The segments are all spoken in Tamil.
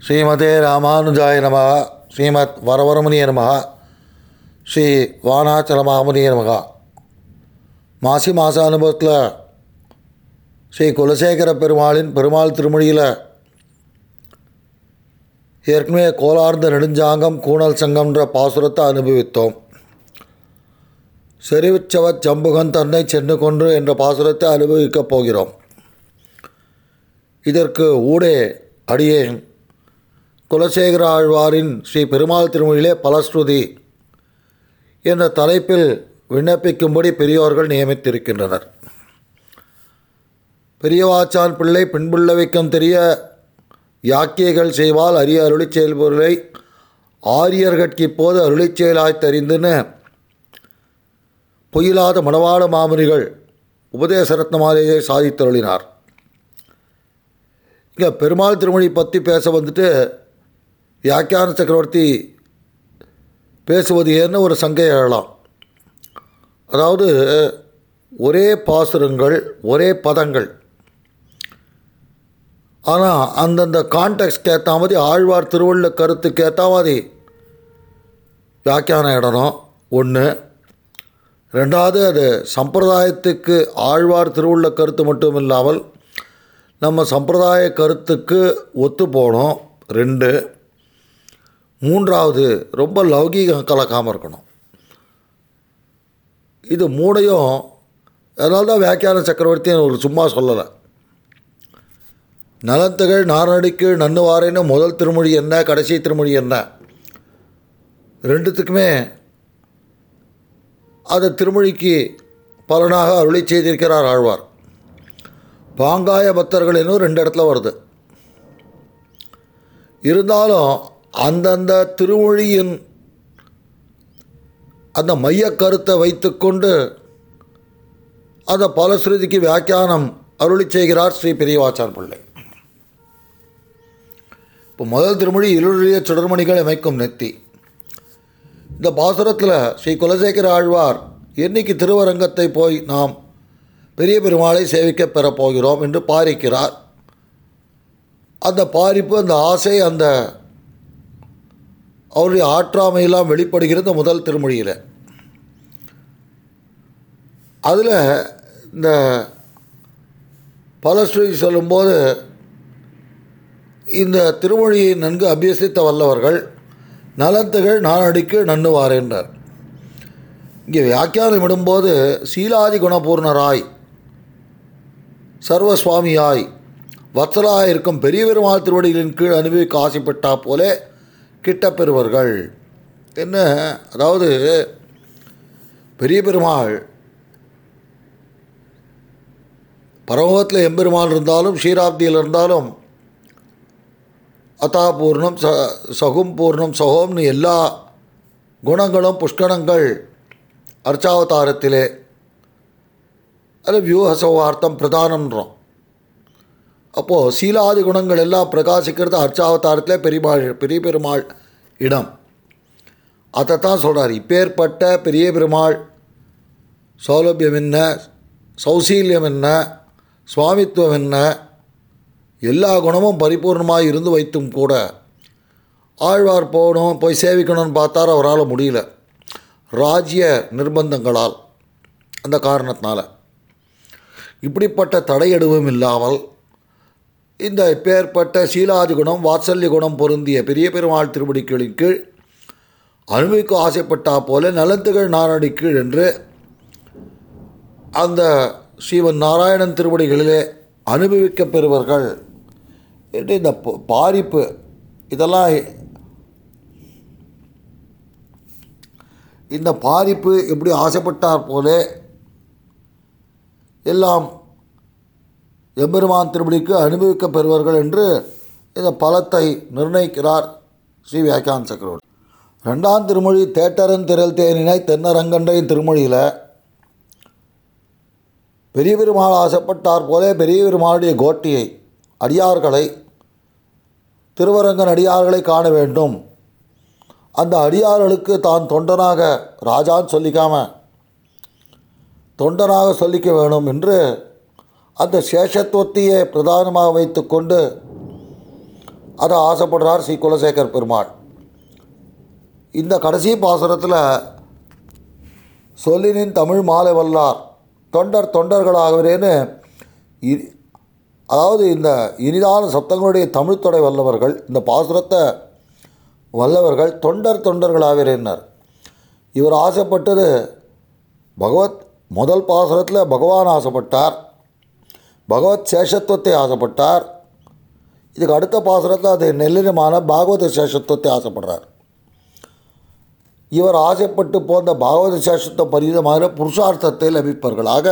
ஸ்ரீமதே ராமானுஜாய நம ஸ்ரீமத் வரவரமுனிய நம ஸ்ரீ வானாச்சலமாமுனிய நமகா மாசி மாத அனுபவத்தில் ஸ்ரீ குலசேகர பெருமாளின் பெருமாள் திருமொழியில் ஏற்கனவே கோலார்ந்த நெடுஞ்சாங்கம் கூணல் சங்கம்ன்ற பாசுரத்தை அனுபவித்தோம் செறிவுச்சவச் ஜம்புகன் தன்னை சென்று கொன்று என்ற பாசுரத்தை அனுபவிக்கப் போகிறோம் இதற்கு ஊடே அடியேன் குலசேகர ஆழ்வாரின் ஸ்ரீ பெருமாள் திருமொழியிலே பலஸ்ருதி என்ற தலைப்பில் விண்ணப்பிக்கும்படி பெரியோர்கள் நியமித்திருக்கின்றனர் பெரியவாச்சான் பிள்ளை பின்புள்ள வைக்கும் தெரிய யாக்கியங்கள் செய்வால் அரிய அருளிச் செயல்பொருளை ஆரியர்கட்கு இப்போது அருளிச் செயலாய் தெரிந்துன்னு பொய்யிலாத மணவாள மாமுனிகள் உபதேச ரத்னமாலையை சாதித்தருளினார் இங்கே பெருமாள் திருமொழி பற்றி பேச வந்துட்டு வியாக்கியான சக்கரவர்த்தி பேசுவது ஏன்னு ஒரு சங்கை எழலாம் அதாவது ஒரே பாசுரங்கள் ஒரே பதங்கள் ஆனால் அந்தந்த கான்டெக்ட்க்கு ஏற்ற மாதிரி ஆழ்வார் திருவள்ள கருத்துக்கு ஏற்ற மாதிரி வியாக்கியானம் இடணும் ஒன்று ரெண்டாவது அது சம்பிரதாயத்துக்கு ஆழ்வார் திருவுள்ள கருத்து மட்டும் இல்லாமல் நம்ம சம்பிரதாய கருத்துக்கு ஒத்து போகணும் ரெண்டு மூன்றாவது ரொம்ப லௌகீகம் கலக்காமல் இருக்கணும் இது மூணையும் அதனால தான் வியாக்கியான சக்கரவர்த்தின்னு ஒரு சும்மா சொல்லலை நலத்துகள் நாரணடிக்கு நன்னுவாரேன்னு முதல் திருமொழி என்ன கடைசி திருமொழி என்ன ரெண்டுத்துக்குமே அதை திருமொழிக்கு பலனாக அருளி செய்திருக்கிறார் ஆழ்வார் பாங்காய பக்தர்கள் இன்னும் ரெண்டு இடத்துல வருது இருந்தாலும் அந்தந்த திருமொழியின் அந்த மைய கருத்தை வைத்துக்கொண்டு அந்த பலஸ்ருதிக்கு வியாக்கியானம் அருளி செய்கிறார் ஸ்ரீ பெரியவாச்சார் பிள்ளை இப்போ முதல் திருமொழி இருளிய சுடர்மணிகள் அமைக்கும் நெத்தி இந்த பாசுரத்தில் ஸ்ரீ குலசேகர ஆழ்வார் என்னைக்கு திருவரங்கத்தை போய் நாம் பெரிய பெருமாளை சேவிக்க பெறப் போகிறோம் என்று பாரிக்கிறார் அந்த பாரிப்பு அந்த ஆசை அந்த அவருடைய ஆற்றாமையெல்லாம் வெளிப்படுகிறது முதல் திருமொழியில் அதில் இந்த பலஸ்ரீ சொல்லும்போது இந்த திருமொழியை நன்கு அபியசித்த வல்லவர்கள் நலத்துகள் நானடிக்கு நன்னுவார் என்றார் இங்கே வியாக்கியானம் விடும்போது சீலாதி குணபூர்ணராய் சர்வசுவாமியாய் வத்சலாய் இருக்கும் பெரிய பெருமாள் திருவடிகளின் கீழ் அனுபவிக்க ஆசைப்பட்டா போலே கிட்ட பெறுவர்கள் என்ன அதாவது பெரிய பெருமாள் பரமத்தில் எம்பெருமாள் இருந்தாலும் ஷீராப்தியில் இருந்தாலும் அத்தா பூர்ணம் ச சகும் பூர்ணம் சகோம்னு எல்லா குணங்களும் புஷ்கணங்கள் அர்ச்சாவதாரத்திலே அது வியூக சௌவார்த்தம் பிரதானம்ன்றோம் அப்போது சீலாதி குணங்கள் எல்லாம் பிரகாசிக்கிறது அர்ச்சாவதாரத்தில் பெரியமாள் பெரிய பெருமாள் இடம் அதைத்தான் சொல்கிறார் இப்பேற்பட்ட பெரிய பெருமாள் சௌலபியம் என்ன சௌசீல்யம் என்ன சுவாமித்துவம் என்ன எல்லா குணமும் பரிபூர்ணமாக இருந்து வைத்தும் கூட ஆழ்வார் போகணும் போய் சேவிக்கணும்னு பார்த்தார் அவரால் முடியல ராஜ்ய நிர்பந்தங்களால் அந்த காரணத்தினால இப்படிப்பட்ட தடை எதுவும் இல்லாமல் இந்த இப்பேற்பட்ட சீலாதி குணம் வாத்சல்ய குணம் பொருந்திய பெரிய பெருமாள் திருவடிகளின் கீழ் அனுபவிக்க ஆசைப்பட்டா போல நலத்துகள் நாரணி கீழ் என்று அந்த ஸ்ரீவன் நாராயணன் திருவடிகளிலே அனுபவிக்க பெறுவர்கள் என்று இந்த பாரிப்பு இதெல்லாம் இந்த பாரிப்பு எப்படி ஆசைப்பட்டார் போலே எல்லாம் எம்பெருமான் திருப்படிக்கு அனுபவிக்க பெறுவார்கள் என்று இந்த பலத்தை நிர்ணயிக்கிறார் ஸ்ரீ வியாக்கியான் சக்கரவர்த்தி ரெண்டாம் திருமொழி தேட்டரன் திரள் தேனினை தென்னரங்கன்றையின் திருமொழியில் பெரிய பெருமாள் ஆசைப்பட்டார் போலே பெரிய பெருமாளுடைய கோட்டியை அடியார்களை திருவரங்கன் அடியார்களை காண வேண்டும் அந்த அடியார்களுக்கு தான் தொண்டனாக ராஜான்னு சொல்லிக்காம தொண்டனாக சொல்லிக்க வேணும் என்று அந்த சேஷத்துவத்தையே பிரதானமாக வைத்துக்கொண்டு அதை ஆசைப்படுறார் ஸ்ரீ குலசேகர் பெருமாள் இந்த கடைசி பாசுரத்தில் சொல்லினின் தமிழ் மாலை வல்லார் தொண்டர் தொண்டர்களாகவேன்னு இ- அதாவது இந்த இனிதான சப்தங்களுடைய தமிழ் தொடை வல்லவர்கள் இந்த பாசுரத்தை வல்லவர்கள் தொண்டர் தொண்டர்களாகிறேன்னார் இவர் ஆசைப்பட்டது பகவத் முதல் பாசுரத்தில் பகவான் ஆசைப்பட்டார் பகவத் சேஷத்துவத்தை ஆசைப்பட்டார் இதுக்கு அடுத்த பாசுரத்தில் அது நெல்லினமான பாகவத சேஷத்துவத்தை ஆசைப்படுறார் இவர் ஆசைப்பட்டு போந்த பாகவத சேஷத்துவ பரிதமாக புருஷார்த்தத்தை லபிப்பார்களாக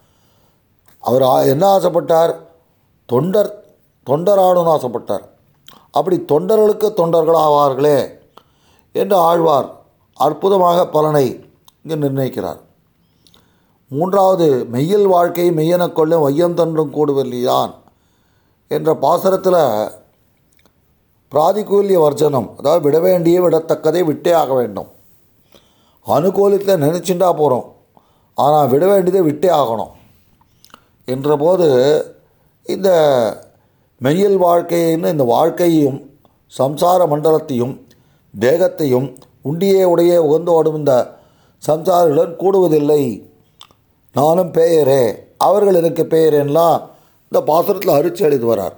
அவர் ஆ- என்ன ஆசைப்பட்டார் தொண்டர் தொண்டராகணும்னு ஆசைப்பட்டார் அப்படி தொண்டர்களுக்கு தொண்டர்கள் ஆவார்களே என்று ஆழ்வார் அற்புதமாக பலனை இங்கு நிர்ணயிக்கிறார் மூன்றாவது மெய்யல் வாழ்க்கை மெய்யெனக் கொள்ளும் வையம் தன்றும் கூடுவல்லியான் என்ற பாசரத்தில் பிராதிகூல்ய வர்ஜனம் அதாவது விட வேண்டிய விடத்தக்கதை விட்டே ஆக வேண்டும் அனுகூலத்தை நினச்சிண்டா போகிறோம் ஆனால் விட வேண்டியதை விட்டே ஆகணும் என்றபோது இந்த மெய்யல் வாழ்க்கைன்னு இந்த வாழ்க்கையையும் சம்சார மண்டலத்தையும் தேகத்தையும் உண்டியே உடைய உகந்து ஓடும் இந்த சம்சாரிகளுடன் கூடுவதில்லை நானும் பேயரே அவர்கள் எனக்கு பேயரேன்லாம் இந்த பாசுரத்தில் அரிச்சு எழுதி வரார்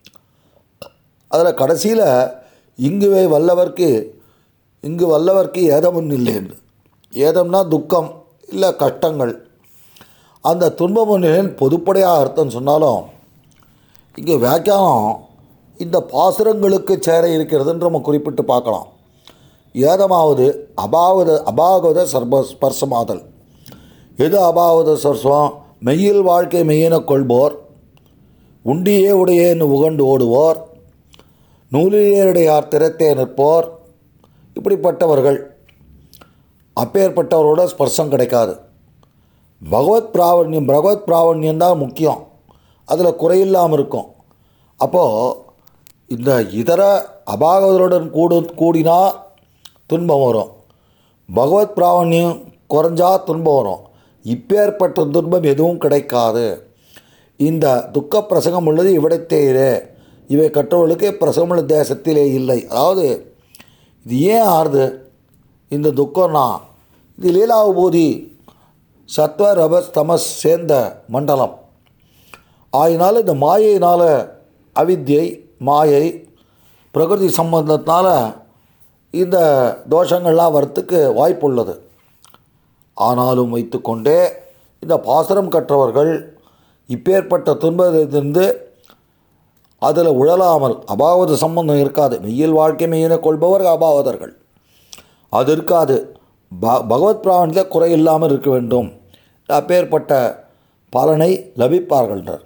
அதில் கடைசியில் இங்குவே வல்லவர்க்கு இங்கு வல்லவர்க்கு ஏதமும் இல்லைன்னு ஏதம்னா துக்கம் இல்லை கஷ்டங்கள் அந்த துன்பம் ஒன்றின் பொதுப்படையாக அர்த்தம் சொன்னாலும் இங்கே வியாக்கியானம் இந்த பாசுரங்களுக்கு சேர இருக்கிறதுன்னு நம்ம குறிப்பிட்டு பார்க்கலாம் ஏதமாவது அபாவத அபாகவத சர்ப ஸ்பர்சமாதல் எது அபாவத சர்சம் மெய்யில் வாழ்க்கை மெய்யினக் கொள்வோர் உண்டியே உடையேன்னு உகண்டு ஓடுவோர் நூலிலேருடையார் திறத்தே நிற்போர் இப்படிப்பட்டவர்கள் அப்பேற்பட்டவரோட ஸ்பர்சம் கிடைக்காது பகவத் பிராவண்யம் பகவத் பிராவண்யம் தான் முக்கியம் அதில் குறையில்லாமல் இருக்கும் அப்போது இந்த இதர அபாகவதருடன் கூடு கூடினா துன்பம் வரும் பகவத் பிராவண்யம் குறைஞ்சா துன்பம் வரும் இப்பேற்பட்ட துன்பம் எதுவும் கிடைக்காது இந்த துக்க பிரசங்கம் உள்ளது இவ்விடத்தேரே இவை கற்றவர்களுக்கு பிரசங்கமுள்ள தேசத்திலே இல்லை அதாவது இது ஏன் ஆறுது இந்த துக்கம்னா இது லீலாவுபூதி சத்வ ரபஸ் தமஸ் சேர்ந்த மண்டலம் ஆயினால இந்த மாயையினால் அவித்யை மாயை பிரகிருதி சம்பந்தத்தினால இந்த தோஷங்கள்லாம் வரத்துக்கு வாய்ப்புள்ளது ஆனாலும் வைத்துக்கொண்டே இந்த பாசரம் கற்றவர்கள் இப்பேற்பட்ட துன்பத்திலிருந்து அதில் உழலாமல் அபாவத சம்பந்தம் இருக்காது மெய்யில் வாழ்க்கை மெய்யினை கொள்பவர்கள் அபாவதர்கள் அது இருக்காது ப பகவத் பிராமணத்தில் குறை இல்லாமல் இருக்க வேண்டும் அப்பேற்பட்ட பலனை லபிப்பார்கள்ன்றார்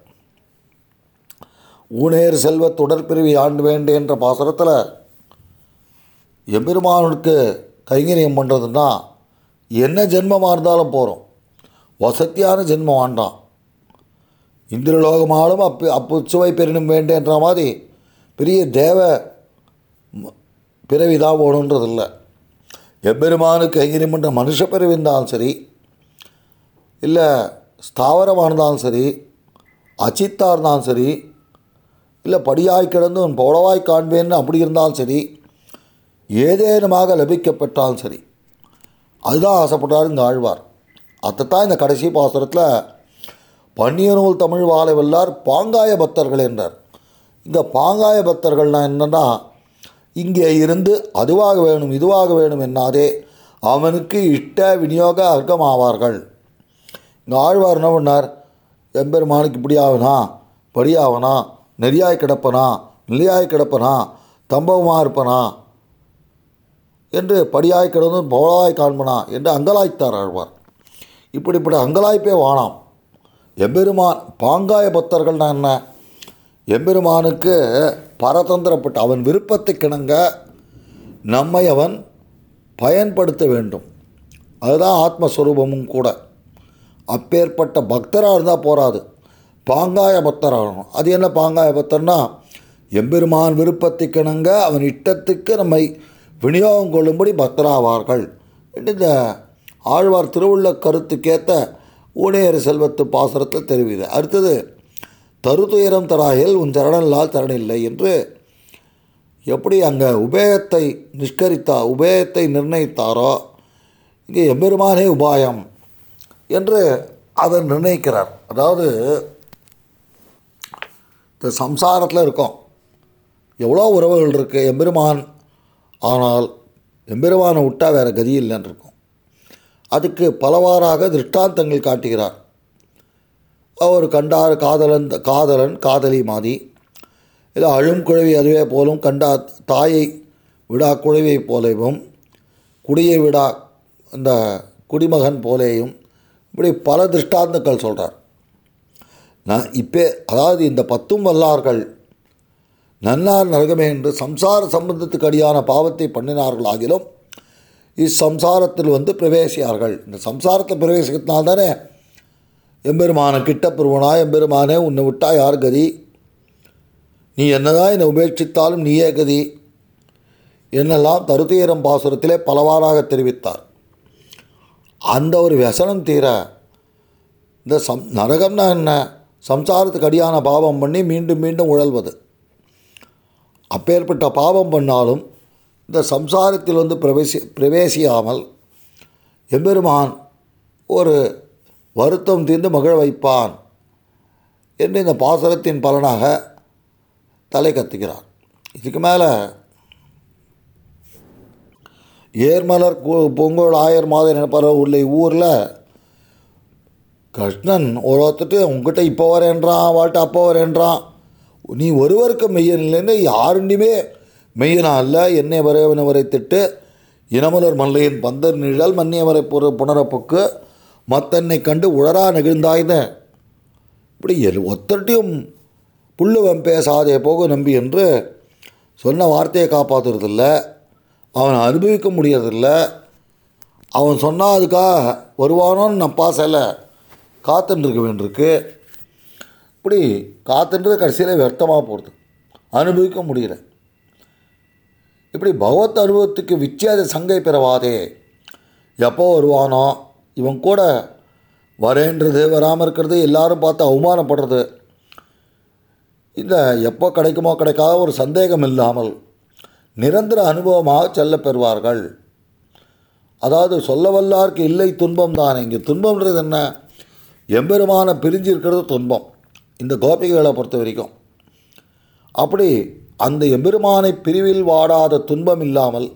ஊனேர் செல்வ தொடர்பிரிவி ஆண்டு வேண்டு என்ற பாசுரத்தில் எம்பெருமானுக்கு கைங்கரியம் பண்ணுறதுன்னா என்ன ஜென்மமாக இருந்தாலும் போகிறோம் வசத்தியான ஜென்மம் வேண்டாம் இந்திரலோகமாலும் அப்பு அப்பு சுவை பெறினும் வேண்டேன்ற மாதிரி பெரிய தேவ ம- பிறவி தான் போகணுன்றதில்ல எம்பெருமானுக்கு கைங்கரியம் பண்ணுற மனுஷ பிறவி இருந்தாலும் சரி இல்லை ஸ்தாவரமாக இருந்தாலும் சரி அச்சித்தாக இருந்தாலும் சரி இல்லை படியாய் கிடந்து உன் புலவாய் காண்பேன்னு அப்படி இருந்தாலும் சரி ஏதேனுமாக லபிக்கப்பட்டாலும் சரி அதுதான் ஆசைப்பட்டார் இந்த ஆழ்வார் அதைத்தான் இந்த கடைசி பாசுரத்தில் பன்னிய நூல் தமிழ் வாழை வல்லார் பாங்காய பக்தர்கள் என்றார் இந்த பாங்காய பக்தர்கள்னா என்னன்னா இங்கே இருந்து அதுவாக வேணும் இதுவாக வேணும் என்னாதே அவனுக்கு இஷ்ட விநியோக அர்க்கமாவார்கள் இங்கே ஆழ்வார் என்ன பண்ணார் எம்பெருமானுக்கு இப்படி ஆகனா படி ஆகனா நெறியாய் கிடப்பனா நிலையாய் கிடப்பனா தம்பவமாக இருப்பனா என்று படியாய் கிடந்து பவளாய் காண்பனா என்று அங்கலாய்த்தார் ஆழ்வார் இப்படிப்பட்ட அங்கலாய்ப்பே வானாம் எம்பெருமான் பாங்காய பக்தர்கள்னா என்ன எம்பெருமானுக்கு பரதந்திரப்பட்ட அவன் விருப்பத்துக்கிணங்க நம்மை அவன் பயன்படுத்த வேண்டும் அதுதான் ஆத்மஸ்வரூபமும் கூட அப்பேற்பட்ட பக்தராக இருந்தால் போராது பாங்காய பக்தராகணும் அது என்ன பாங்காய பக்தர்னா எம்பெருமான் விருப்பத்துக்கிணங்க அவன் இஷ்டத்துக்கு நம்மை விநியோகம் கொள்ளும்படி பக்தராவார்கள் என்று இந்த ஆழ்வார் திருவுள்ள கருத்துக்கேற்ற ஊனேறு செல்வத்து பாசுரத்தில் தெரிவிது அடுத்தது தருதுயரம் தராயில் உன் சரணல்லால் தரணில்லை என்று எப்படி அங்கே உபேயத்தை நிஷ்கரித்தா உபேயத்தை நிர்ணயித்தாரோ இங்கே எம்பெருமானே உபாயம் என்று அதை நிர்ணயிக்கிறார் அதாவது இந்த சம்சாரத்தில் இருக்கோம் எவ்வளோ உறவுகள் இருக்குது எம்பெருமான் ஆனால் எம்பெருமானை விட்டால் வேறு கதி இல்லைன்னு இருக்கும் அதுக்கு பலவாறாக திருஷ்டாந்தங்கள் காட்டுகிறார் அவர் கண்டார் காதலன் காதலன் காதலி மாதி இல்லை அழும் குழவி அதுவே போலும் கண்டா தாயை விடா குழவியை போலவும் குடியை விடா அந்த குடிமகன் போலேயும் இப்படி பல திருஷ்டாந்தங்கள் சொல்கிறார் நான் இப்போ அதாவது இந்த பத்தும் வல்லார்கள் நன்னார் நரகமே என்று சம்சார சம்பந்தத்துக்கு அடியான பாவத்தை பண்ணினார்கள் ஆகிலும் இச்சம்சாரத்தில் வந்து பிரவேசியார்கள் இந்த சம்சாரத்தில் பிரவேசிக்கிறதுனால தானே எம்பெருமான கிட்ட பெறுவனா எம்பெருமானே உன்னை விட்டா யார் கதி நீ என்னதான் என்னை உபேட்சித்தாலும் நீயே கதி என்னெல்லாம் தருத்துயரம் பாசுரத்திலே பலவாறாக தெரிவித்தார் அந்த ஒரு व्यசனம் தீர இந்த சம் நரகம்னா என்ன சம்சாரத்துக்கு அடியான பாவம் பண்ணி மீண்டும் மீண்டும் உழல்வது அப்பேற்பட்ட பாவம் பண்ணாலும் இந்த சம்சாரத்தில் வந்து பிரவேசி பிரவேசியாமல் எம்பெருமான் ஒரு வருத்தம் தீர்ந்து மகிழ வைப்பான் என்று இந்த பாசரத்தின் பலனாக தலை கத்துகிறார் இதுக்கு மேலே ஏர்மலர் கு- பொங்கோல் ஆயர் மாதம் நினைப்பார் உள்ள ஊரில் கிருஷ்ணன் ஒருத்தட்டு உங்ககிட்ட இப்போ வரேன்றான் வாழ்ட்டு அப்போ வரேன்றான் நீ ஒருவருக்கு மெய்யன் இல்லைன்னு யாருண்டுமே மெய்யனா அல்ல என்னை வரவனை வரைத்திட்டு இனமலர் மல்லையின் பந்தர் நிழல் மன்னியவரை புற புனரப்புக்கு மத்தன்னை கண்டு உழறா நெகிழ்ந்தாய்ன்னு இப்படி எல் ஒத்தட்டையும் புல்லுவன் பேசாதே போக நம்பி என்று சொன்ன வார்த்தையை காப்பாற்றுறதில்ல அவனை அனுபவிக்க முடியறதில்ல அவன் சொன்னால் அதுக்காக வருவானோன்னு நான் பாசல காத்துட்டுருக்க வேண்டியிருக்கு இப்படி காத்துன்றது கடைசியில் व्यर्थமாக போகிறது அனுபவிக்க முடியல இப்படி பகவத் அனுபவத்துக்கு விச்சேத சங்கை பெறவாதே எப்போ வருவானோ இவன் கூட வரேன்றது வராமல் இருக்கிறது எல்லாரும் பார்த்து அவமானப்படுறது இந்த எப்போ கிடைக்குமோ கிடைக்காத ஒரு சந்தேகம் இல்லாமல் நிரந்தர அனுபவமாக செல்லப் பெறுவார்கள் அதாவது சொல்ல வல்லார்க்கு இல்லை துன்பம் தானே இங்கே துன்பம்ன்றது என்ன எம்பெருமான பிரிஞ்சு இருக்கிறது துன்பம் இந்த கோபிகைகளை பொறுத்த வரைக்கும் அப்படி அந்த எம்பெருமானை பிரிவில் வாடாத துன்பம் இல்லாமல்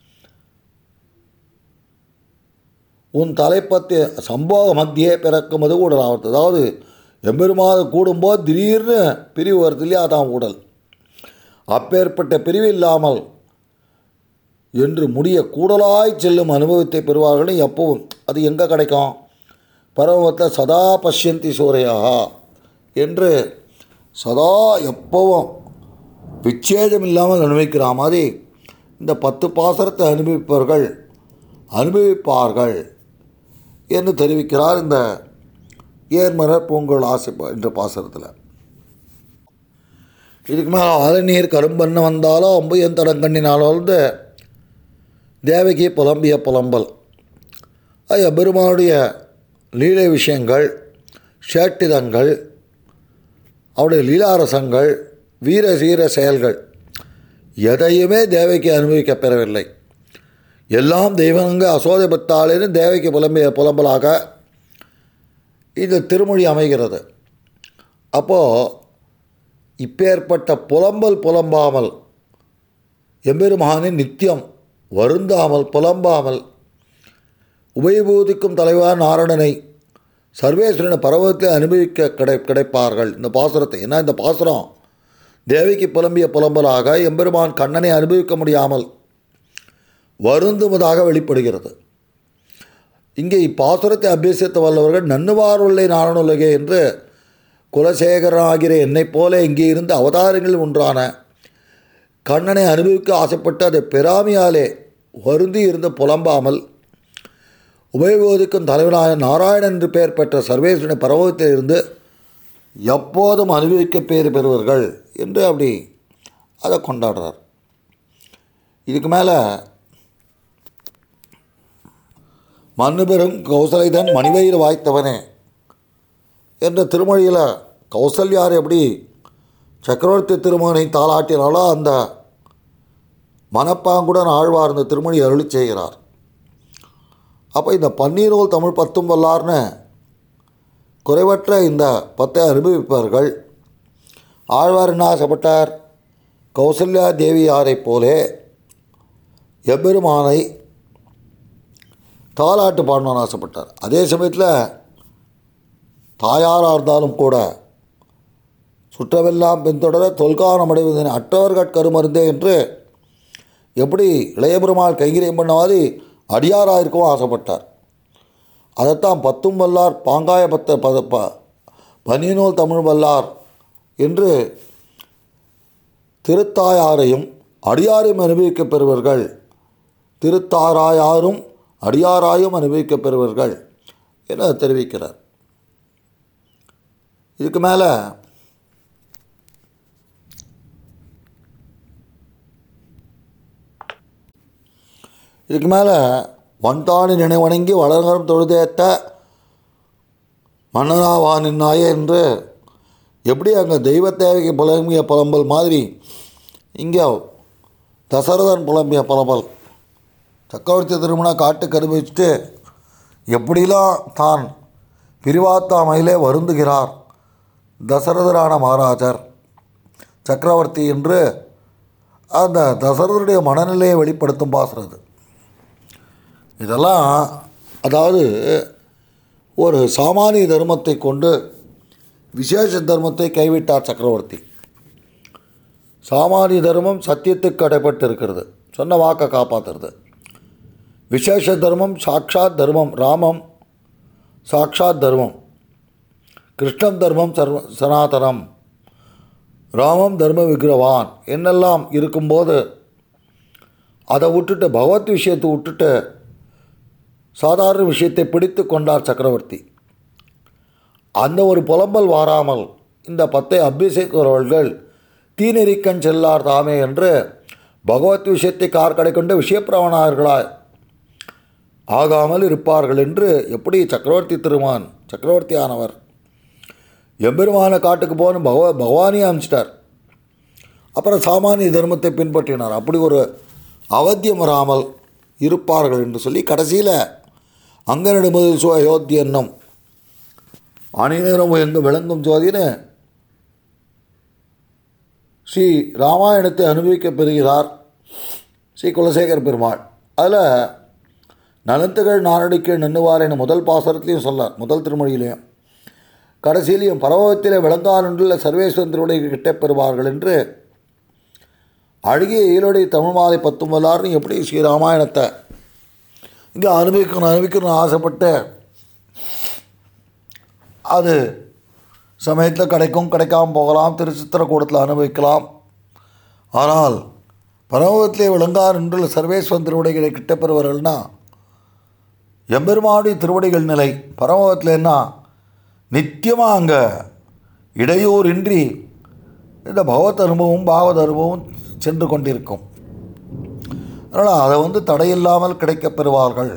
உன் தலைப்பத்தை சம்போக மத்தியே பிறக்குமது ஊடல் ஆகிறது அதாவது எம்பெருமாத கூடும்போது திடீர்னு பிரிவு வருது இல்லையா அதான் ஊடல் அப்பேற்பட்ட பிரிவு இல்லாமல் என்று முடிய கூடலாய் செல்லும் அனுபவத்தை பெறுவார்கள் எப்பவும் அது எங்கே கிடைக்கும் பரமத்தில் சதா பஷ்யந்தி சூரையா என்று சதா எப்பவும் விச்சேதம் இல்லாமல் அனுபவிக்கிற மாதிரி இந்த பத்து பாசரத்தை அனுபவிப்பவர்கள் அனுபவிப்பார்கள் என்று தெரிவிக்கிறார் இந்த ஏர்மலர் பூங்கோள் ஆசை பா- என்ற பாசரத்தில் இதுக்கு மேலே ஆலநீர் கரும்பண்ண வந்தாலோ அம்பு என் தடங்கண்ணினாலோ வந்து தேவகி புலம்பிய புலம்பல் அது பெருமானுடைய லீலை விஷயங்கள் சேட்டிதங்கள் அவருடைய லீலாரசங்கள் வீர சீர செயல்கள் எதையுமே தேவைக்கு அனுபவிக்கப் பெறவில்லை எல்லாம் தெய்வங்க அசோதபத்தாலேன்னு தேவைக்கு புலம்பிய புலம்பலாக இந்த திருமொழி அமைகிறது அப்போது இப்பேற்பட்ட புலம்பல் புலம்பாமல் எம்பெருமானின் நித்தியம் வருந்தாமல் புலம்பாமல் உபயபூதிக்கும் தலைவர் நாரணனை சர்வேஸ்வரனை பரவத்தில் அனுபவிக்க கிடை கிடைப்பார்கள் இந்த பாசுரத்தை ஏன்னா இந்த பாசுரம் தேவிக்கு புலம்பிய புலம்பலாக எம்பெருமான் கண்ணனை அனுபவிக்க முடியாமல் வருந்துவதாக வெளிப்படுகிறது இங்கே இப்பாசுரத்தை அபியசித்த வல்லவர்கள் நன்னுவாருள்ளே நாரணுலகே என்று குலசேகரனாகிற என்னைப் போல இங்கே இருந்து அவதாரங்களில் ஒன்றான கண்ணனை அனுபவிக்க ஆசைப்பட்டு அதை பெறாமையாலே வருந்தி இருந்து புலம்பாமல் உபயோகிக்கும் தலைவனாய நாராயணன் என்று பெயர் பெற்ற சர்வேஸ்வரனை பரவத்தில் இருந்து எப்போதும் அனுபவிக்க பேர் பெறுவர்கள் என்று அப்படி அதை கொண்டாடுறார் இதுக்கு மேலே மண்ணு பெரும் கௌசலைதன் மணிவயிறு வாய்த்தவனே என்ற திருமொழியில் கௌசல்யார் எப்படி சக்கரவர்த்தி திருமகனை தாளாட்டினாலோ அந்த மனப்பாங்குடன் ஆழ்வார் இந்த திருமொழி அருளி செய்கிறார் அப்போ இந்த பன்னீரோல் தமிழ் பத்தும் வல்லார்னு குறைவற்ற இந்த பத்தை அனுபவிப்பவர்கள் ஆழ்வார் என்ன ஆசைப்பட்டார் கௌசல்யா தேவியாரைப் போலே எம்பெருமானை தாலாட்டு பாடணும்னு ஆசைப்பட்டார் அதே சமயத்தில் தாயாராக இருந்தாலும் கூட சுற்றமெல்லாம் பின்தொடர தொல்கானம் அடைவதன் அற்றவர்கட் கருமருந்தே என்று எப்படி இளையபெருமாள் கைங்கரியம் பண்ண மாதிரி அடியாராக இருக்கவும் ஆசைப்பட்டார் அதைத்தான் பத்தும் வல்லார் பாங்காய பத்த பத ப பனியனூல் தமிழ் வல்லார் என்று திருத்தாயாரையும் அடியாரையும் அனுபவிக்கப் பெறுவர்கள் திருத்தாராயாரும் அடியாராயும் அனுபவிக்கப் பெறுவர்கள் என தெரிவிக்கிறார் இதுக்கு மேலே இதுக்கு மேலே வந்தானி நினைவணங்கி வளர்கரம் தொழுதேத்த மன்னனாவா நின்னாயே என்று எப்படி அங்கே தெய்வ தேவைக்கு புலம்பிய புலம்பல் மாதிரி இங்கே தசரதன் புலம்பிய புலம்பல் சக்கரவர்த்தி திருமண காட்டுக்கு அனுபவிச்சுட்டு எப்படிலாம் தான் பிரிவாத்தாமையிலே வருந்துகிறார் தசரதரான மகாராஜர் சக்கரவர்த்தி என்று அந்த தசரதருடைய மனநிலையை வெளிப்படுத்தும் பாசுறது இதெல்லாம் அதாவது ஒரு சாமானிய தர்மத்தை கொண்டு விசேஷ தர்மத்தை கைவிட்டார் சக்கரவர்த்தி சாமானிய தர்மம் சத்தியத்துக்கு அடைப்பட்டு இருக்கிறது சொன்ன வாக்கை காப்பாற்றுறது விசேஷ தர்மம் சாக்ஷாத் தர்மம் ராமம் சாக்ஷாத் தர்மம் கிருஷ்ணம் தர்மம் சர்வ சனாதனம் ராமம் தர்ம விக்கிரவான் என்னெல்லாம் இருக்கும்போது அதை விட்டுட்டு பகவத் விஷயத்தை விட்டுட்டு சாதாரண விஷயத்தை பிடித்து கொண்டார் சக்கரவர்த்தி அந்த ஒரு புலம்பல் வாராமல் இந்த பத்தை அபிஷேக்கிறவர்கள் தீநெறிக்கண் செல்லார் தாமே என்று பகவத் விஷயத்தை கார்கடை கொண்ட விஷயப்பிரவணர்களாய் ஆகாமல் இருப்பார்கள் என்று எப்படி சக்கரவர்த்தி திருமான் சக்கரவர்த்தியானவர் எம்பெருமான காட்டுக்கு போன பகவ பகவானே அனுப்பிச்சிட்டார் அப்புறம் சாமானிய தர்மத்தை பின்பற்றினார் அப்படி ஒரு அவத்தியம் வராமல் இருப்பார்கள் என்று சொல்லி கடைசியில் அங்கனடு முதல் சோ அயோத்தி என்னும் அணிநேரம் எங்கு விளங்கும் ஜோதின்னு ஸ்ரீ ராமாயணத்தை அனுபவிக்கப் பெறுகிறார் ஸ்ரீ குலசேகர பெருமாள் அதில் நலந்துகள் நாரடிக்கு நன்னுவார் என முதல் பாசரத்திலையும் சொல்லார் முதல் திருமொழியிலையும் கடைசியிலையும் பரவத்திலே விளங்கார் என்றுள்ள சர்வேஸ்வரன் திருவுடைய கிட்டே பெறுவார்கள் என்று அழகிய ஈரோடைய தமிழ் மாலை பத்தும் வல்லார்னு எப்படி ஸ்ரீ ராமாயணத்தை இங்கே அனுபவிக்கணும் அனுபவிக்கணும்னு ஆசைப்பட்டு அது சமயத்தில் கிடைக்கும் கிடைக்காம போகலாம் திருச்சித்திரக்கூடத்தில் அனுபவிக்கலாம் ஆனால் பரமத்திலே விளங்கார் என்று சர்வேஸ்வரன் திருவடிகளை கிட்ட பெறுவார்கள்னா எம்பெருமானுடைய திருவடிகள் நிலை பரமத்திலேன்னா நித்தியமாக அங்கே இடையூறின்றி இந்த பகவத் அனுபவம் பாகவத அனுபவம் சென்று கொண்டிருக்கும் அதனால் அதை வந்து தடையில்லாமல் கிடைக்கப் பெறுவார்கள்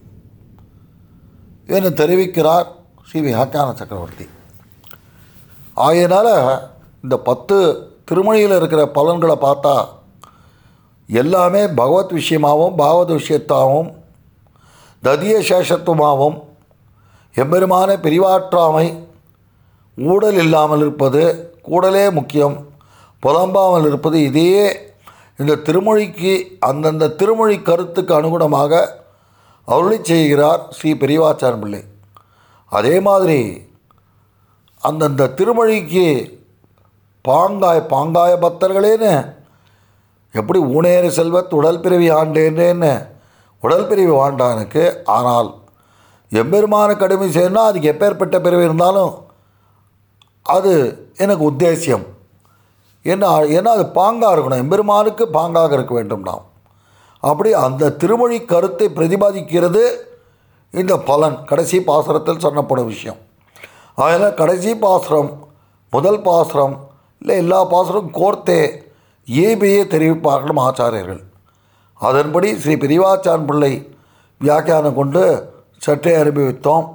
என தெரிவிக்கிறார் ஸ்ரீ வியாக்கியான சக்கரவர்த்தி ஆகையினால் இந்த பத்து திருமணியில் இருக்கிற பலன்களை பார்த்தா எல்லாமே பகவத் விஷயமாகவும் பாகவத விஷயத்தாகவும் ததிய சேஷத்துவமாகவும் எம்பெருமான பிரிவாற்றாமை ஊடல் இல்லாமல் இருப்பது கூடலே முக்கியம் புலம்பாமல் இருப்பது இதையே இந்த திருமொழிக்கு அந்தந்த திருமொழி கருத்துக்கு அனுகுணமாக அருளி செய்கிறார் ஸ்ரீ பெரியவாச்சான் பிள்ளை அதே மாதிரி அந்தந்த திருமொழிக்கு பாங்காய பாங்காய பக்தர்களேன்னு எப்படி ஊனேற செல்வத் உடல் பிறவி ஆண்டேன்னு உடல் பிரிவு ஆண்டானுக்கு ஆனால் எம்பெருமான கடுமை செய்யணும்னா அதுக்கு எப்பேற்பட்ட பிறவி இருந்தாலும் அது எனக்கு உத்தேசியம் ஏன்னா ஏன்னா அது பாங்காக இருக்கணும் எம்பெருமானுக்கு பாங்காக இருக்க வேண்டும் நாம் அப்படி அந்த திருமொழி கருத்தை பிரதிபாதிக்கிறது இந்த பலன் கடைசி பாசுரத்தில் சொன்னப்படும் விஷயம் அதனால் கடைசி பாசுரம் முதல் பாசுரம் இல்லை எல்லா பாசுரம் கோர்த்தே ஏபியே தெரிவிப்பார்கள் ஆச்சாரியர்கள் அதன்படி ஸ்ரீ பெரியவாச்சான் பிள்ளை வியாக்கியானம் கொண்டு சற்றே அனுபவித்தோம்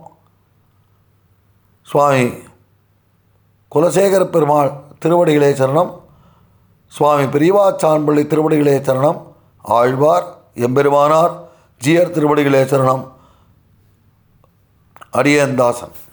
சுவாமி குலசேகர பெருமாள் திருவடிகளே சரணம் சுவாமி பெரியவாச்சான் பிள்ளை திருவடிகளே சரணம் ஆழ்வார் எம்பெருமானார் ஜியர் திருவடிகளே சரணம் அடியந்தாசன்